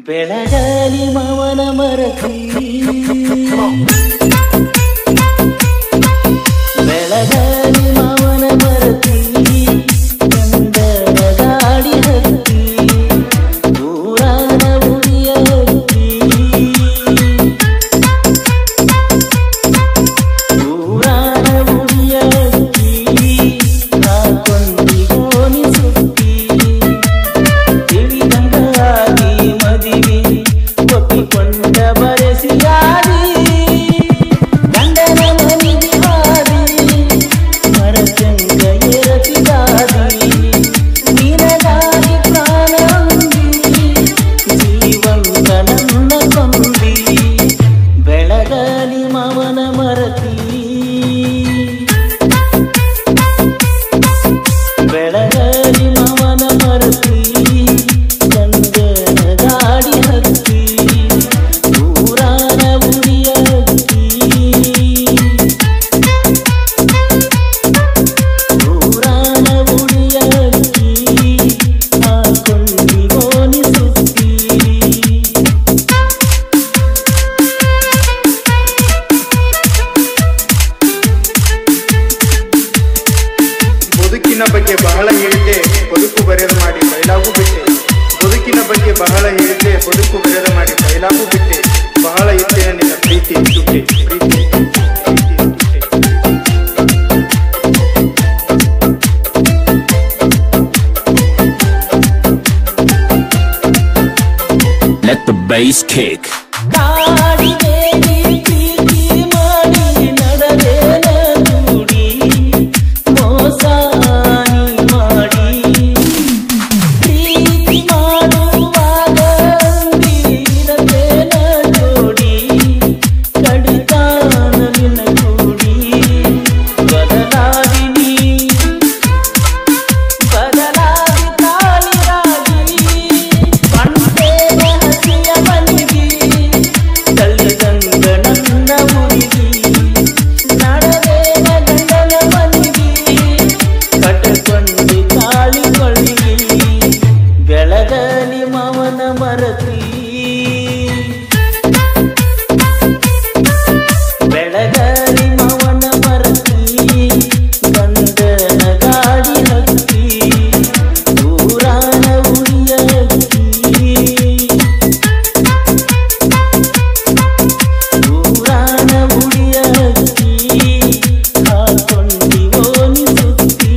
ಬೆಳಗಲಿ ಮವನ ಮರತಿ ಬೆಳಗಲಿ ಮವನ ಮರತಿ ಗಂಧದ ಗಾಡಿ ಹತ್ತಿ ದೂರಾನ ಉಳಿಯ ಹತ್ತಿ ದೂರಾನ ಉಳಿಯ ಹತ್ತಿ ಹಾಕೊಂಡಿಗೋನಿ ಸುತ್ತಿ ತಿಳಿದಂಗಾಗಿ ಮದಿವಿ ಒಪ್ಪಿಕೊಂಡ ಬರೆಸಿಯಾದಿ ಗಂಡನ ಮನೆಗೆ ಹಾದಿ ಮರತಂಗ ಎರತಿದಾದಿ ನಿನಗಾಗಿ ಪ್ರಾಣ ಹೊಂದಿ ಜೀವಂತ ನನ್ನ ಕೊಂದಿ ಬೆಳಗಲಿ ಮವನ ಮರತಿ ಬೆಳಗಲಿ ಮವನ ಮರತಿ ಗಂಗನ ಗಾಡಿ ಹತ್ತಿ ದೂರಾನ ಉರಿಯ ಹತ್ತಿ ದೂರಾನ ಉರಿಯ ಹತ್ತಿ ಹಾಕೊಂಡಿಗೋನಿ ಸುತ್ತಿ ಬದುಕಿನ ಬಗ್ಗೆ ಬಹಳ ಹೇಳಿದ್ದೆ ಬದುಕು ಬರೆಯಲು ಮಾಡಿ ಬಯಲಾಗೂ ಬಿಟ್ಟೆ ಬದುಕಿನ ಬಗ್ಗೆ ಬಹಳ ಹೇಳಿದ್ದೆ ಬದುಕು ಬರೆಯಲು ಮಾಡಿ ಬಯಲಾಗೂ ಬಿಟ್ಟೆ ಬಹಳ ಇದ್ದೆ ನಿನ್ನ ಪ್ರೀತಿ ಸುಟ್ಟೆ ಪ್ರೀತಿ ಪ್ರೀತಿ ಸುಟ್ಟೆ Let the bass kick. ಕಾಡಿಗೆ ನೀ ಪ್ರೀತಿ ಮಾಡಿ ನಡೆದೇನ ದೂಡಿ ಮೋಸ ನೀ ಮಾಡಿ ಪ್ರೀತಿ ಮಾಡುವಾಗ ಅಂದಿರತೇನ ಜೋಡಿ ಕಡಿತಾನ ನಿನ್ನ ಕೂಡಿ ಬದಲಾಗಿ ನೀ ಬದಲಾಗಿ ತಾಳಿರಾಗಿ ಬಂದೇನ ಹಸಿಯ ಮನಿಗಿ ಕಲ್ಲಿದಂಗ ನನ್ನ ಮುರಿಗಿ ನಡೆದೇನ ಗಂಡನ ಮನಿಗಿ ಕಟ್ಟಕೊಂಡು ತಾಳಿ ಕೊಳ್ಳಿ ಬೆಳಗಲಿ ಮವನ ಮರತಿ ಬೆಳಗಲಿ ಮವನ ಮರತಿ ಗಂಧನ ಗಾಡಿ ಹತ್ತಿ ದೂರಾನ ಉಳಿಯ ಹತ್ತಿ ದೂರಾನ ಉಳಿಯ ಹತ್ತಿ ಹಾಕೊಂಡಿವೋನಿ ಸುತ್ತಿ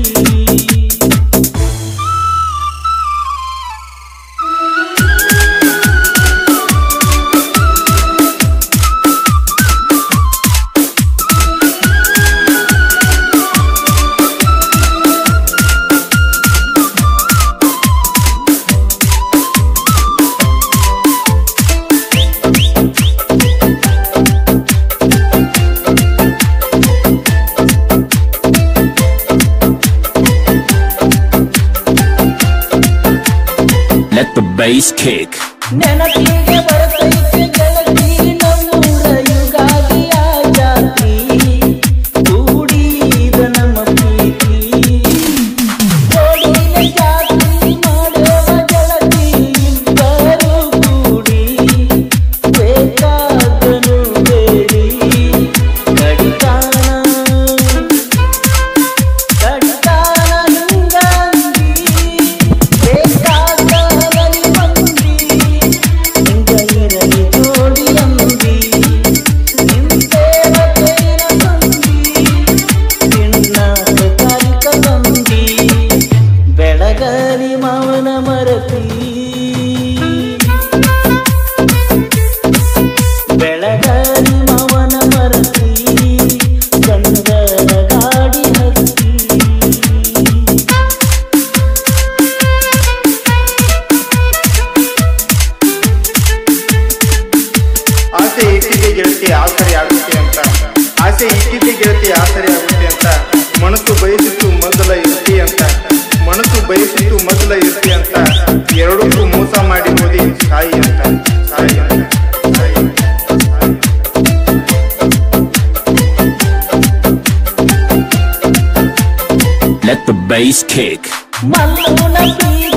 Let the bass kick. ನೆನಪಿಗೆ ಬರ್ತೈತೆ ಗೆಳತಿ ನಮ್ಮೂರ ಯುಗಾದಿಯ ಜಾತ್ರಿ ಕೂಡಿದ ನಮ್ಮ ಪ್ರೀತಿ ಕೋಡಿನ ಜಾತ್ರಿ ಮಾಡುವ ಗೆಳತಿ ಇಬ್ಬರು ಕೂಡಿ ಬೇಕಾದನು ಬೇಡಿ ಕಡಿತಾನ ಕಡಿತಾನ ಹಿಂಗಂದಿ ಬೇಕಾದವನಿ ಮಂದಿ ಹಿಂಗ ಇರಲಿ ಜೋಡಿ ಅಂದಿ ನಿಂತೇವ ತೇರ ಸಂದಿ ತಿನ್ನಾಕ ಕಾರಿಕ ಬಂದಿ ಬೆಳಗಲಿ ಮಾವನ ಮರತಿ ಬೆಳಗಲಿ ಮಾವನ ಮರತಿ ಗಂಧದ ಗಾಡಿ ಹತ್ತಿ ಆಸೆ ಇಟ್ಟಿದ್ದೆ ಗೆಳತಿ ಆಸರೆ ಆಗುತ್ತೆ ಅಂತ ಆಸೆ ಇಟ್ಟಿದ್ದೆ ಗೆಳತಿ ಆಸರೆ ಆಗುತ್ತೆ ಅಂತ ಮನಸ್ಸು ಬಯಸಿತ್ತು ಮೊದಲ ಇರ್ತಿ ಅಂತ ಮನಸ್ಸು ಬಯಸಿತ್ತು ಮೊದಲ ಇರ್ತಿ ಅಂತ ಎರಡಕ್ಕೂ ಮೋಸ ಮಾಡಿ ಹೋದಿ ಸಾಯಿ ಅಂತ ಸಾಯಿ ಅಂತ ಸಾಯಿ ಅಂತ, ಸಾಯಿ ಅಂತ. Let the bass kick. ಮಲ್ಲುನ Priya